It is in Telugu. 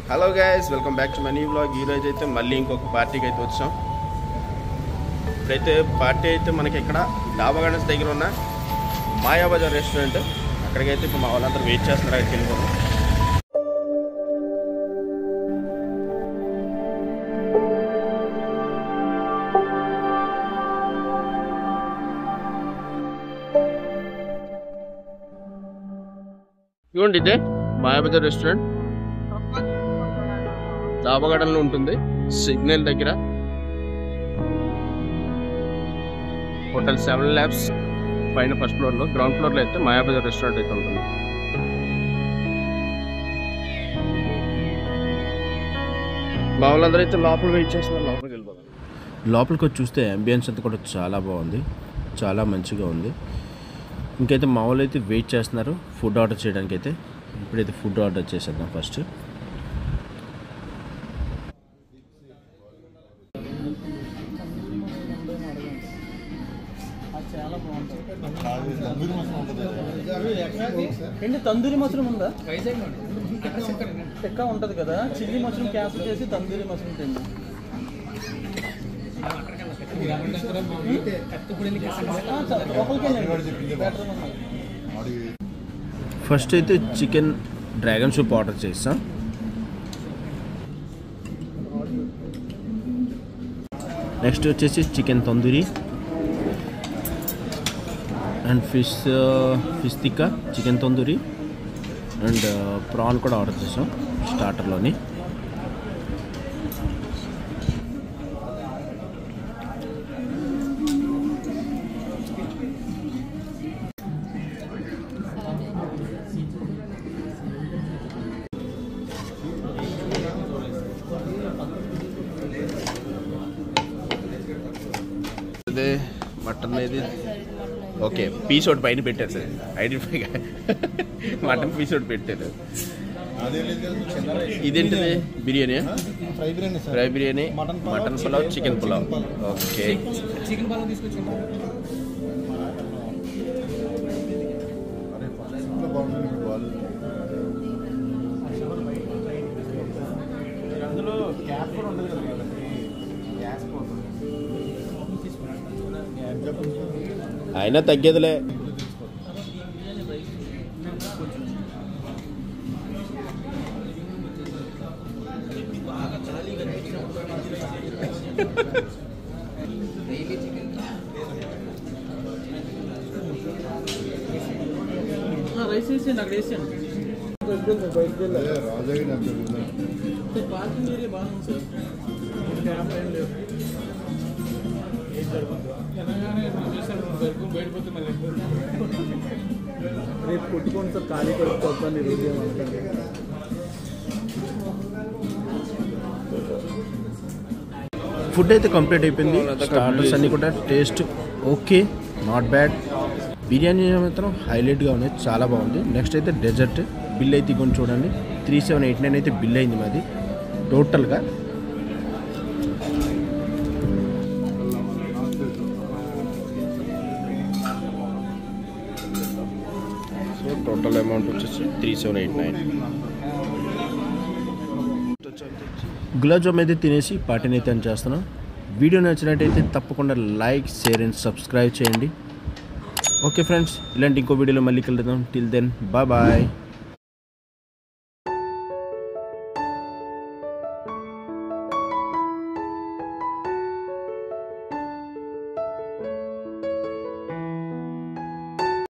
hello guys welcome back to money vlog ఈ రోజు అయితే మళ్ళీ ఇంకొక పార్టీకి అయితే వచ్చాం ఇప్పుడైతే పార్టీ అయితే మనకి ఇక్కడ డాబా గార్డెన్స్ దగ్గర ఉన్న మాయాబజార్ రెస్టారెంట్ అక్కడికైతే ఇప్పుడు మా వాళ్ళందరూ వెయిట్ చేస్తున్నారు అక్కడికి వెళ్ళిపోతాం ఇవ్వండి ఇదే మాయాబజార్ రెస్టారెంట్ దాబగడంలో ఉంటుంది సిగ్నల్ దగ్గర హోటల్ సెవెన్ ల్యాబ్స్ పైన ఫస్ట్ ఫ్లోర్ లో గ్రౌండ్ ఫ్లోర్ లో అయితే మాయాబజార్ రెస్టారెంట్ అయితే ఉంటుంది మా వాళ్ళందరూ అయితే లోపల వెయిట్ చేస్తున్నారు లోపలికి వెళ్ళిపోతాం లోపలికి వచ్చి చూస్తే అంబియన్స్ అంతా కూడా చాలా బాగుంది చాలా మంచిగా ఉంది ఇంకైతే మా వాళ్ళు అయితే వెయిట్ చేస్తున్నారు ఫుడ్ ఆర్డర్ చేయడానికి అయితే ఇప్పుడైతే ఫుడ్ ఆర్డర్ చేసేద్దాం ఫస్ట్ ఏంటి తందూరి మష్రూమ్ ఉందా చెక్క ఉంటది కదా చిల్లీ మష్రూమ్ క్యాన్సిల్ చేసి తందూరి మష్రూమ్ తింది ఫస్ట్ అయితే చికెన్ డ్రాగన్ సూప్ ఆర్డర్ చేస్తాం నెక్స్ట్ వచ్చేసి chicken tandoori and fish fish tikka chicken tandoori and prawn కూడా ఆర్డర్ చేసాం స్టార్టర్లోని అదే మటన్ అనేది ఓకే పీస్ ఒకటి పైన పెట్టారు సార్ ఐడెంటిఫై మటన్ పీస్ ఒకటి పెట్టారు ఇదేంటిది biryani fry biryani sir fry biryani mutton pulao, mutton pulao chicken pulao okay chicken పాలన తీసుకొచ్చింది అందులో క్యాప్ కూడా ఉండదు కదా గ్యాస్ పోతుంది అయినా తగ్గేదిలే రైస్ వేసేయండి అక్కడ వేసేయండి పార్కింగ్ ఏరియా బాగుంది సార్ క్యాప్ ఏం లేవు రేపు కొట్టుకోండి సార్ ఖాళీ కొట్టుకోవద్దని ఈరోజు ఏమనుకోండి ఫుడ్ అయితే కంప్లీట్ అయిపోయింది స్టార్టర్స్ అన్ని కూడా taste okay not bad biryani మాత్రం హైలైట్గా ఉన్నాయి చాలా బాగుంది నెక్స్ట్ అయితే డెజర్ట్ బిల్ అయితే ఇగోండి చూడండి త్రీ సెవెన్ ఎయిట్ నైన్ అయితే బిల్ అయింది మాది టోటల్గా సో టోటల్ అమౌంట్ వచ్చేసి three seven eight nine gulab jam అయితే తినేసి పార్టీని అయితే చేస్తున్నాం వీడియో నచ్చినట్టయితే తప్పకుండా లైక్ షేర్ అండ్ సబ్స్క్రైబ్ చేయండి ఓకే ఫ్రెండ్స్ ఇలాంటి ఇంకో వీడియోలో మళ్ళీ కలుద్దాం టిల్ దెన్ బాయ్ బాయ్